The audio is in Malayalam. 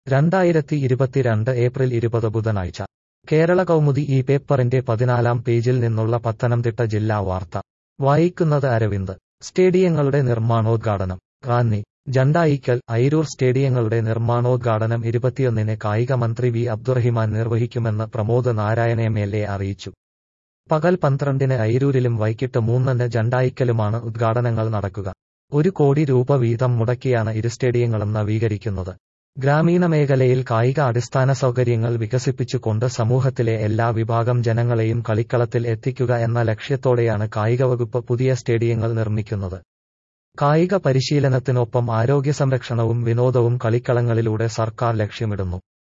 രണ്ടായിരത്തി ഇരുപത്തിരണ്ട് ഏപ്രിൽ ഇരുപത് ബുധനാഴ്ച കേരള കൗമുദി ഈ പേപ്പറിന്റെ പതിനാലാം പേജിൽ നിന്നുള്ള പത്തനംതിട്ട ജില്ലാ വാർത്ത വായിക്കുന്നത് അരവിന്ദ് സ്റ്റേഡിയങ്ങളുടെ നിർമ്മാണോദ്ഘാടനം റാന്നി ജണ്ടായിക്കൽ ഐരൂർ സ്റ്റേഡിയങ്ങളുടെ നിർമ്മാണോദ്ഘാടനം ഇരുപത്തിയൊന്നിന് കായിക മന്ത്രി വി അബ്ദുറഹിമാൻ നിർവഹിക്കുമെന്ന് Pramod Narayana M L A അറിയിച്ചു പകൽ പന്ത്രണ്ടിന് ഐരൂരിലും വൈകിട്ട് മൂന്നിന് ജണ്ടായിക്കലുമാണ് ഉദ്ഘാടനങ്ങൾ നടക്കുക ഒരു കോടി രൂപ വീതം മുടക്കിയാണ് ഇരു സ്റ്റേഡിയങ്ങളും നവീകരിക്കുന്നത് ഗ്രാമീണ മേഖലയിൽ കായിക അടിസ്ഥാന സൗകര്യങ്ങൾ വികസിപ്പിച്ചുകൊണ്ട് സമൂഹത്തിലെ എല്ലാ വിഭാഗം ജനങ്ങളെയും കളിക്കളത്തിൽ എത്തിക്കുക എന്ന ലക്ഷ്യത്തോടെയാണ് കായികവകുപ്പ് പുതിയ സ്റ്റേഡിയങ്ങൾ നിർമ്മിക്കുന്നത് കായിക പരിശീലനത്തിനൊപ്പം ആരോഗ്യ സംരക്ഷണവും വിനോദവും കളിക്കളങ്ങളിലൂടെ സർക്കാർ ലക്ഷ്യമിടുന്നു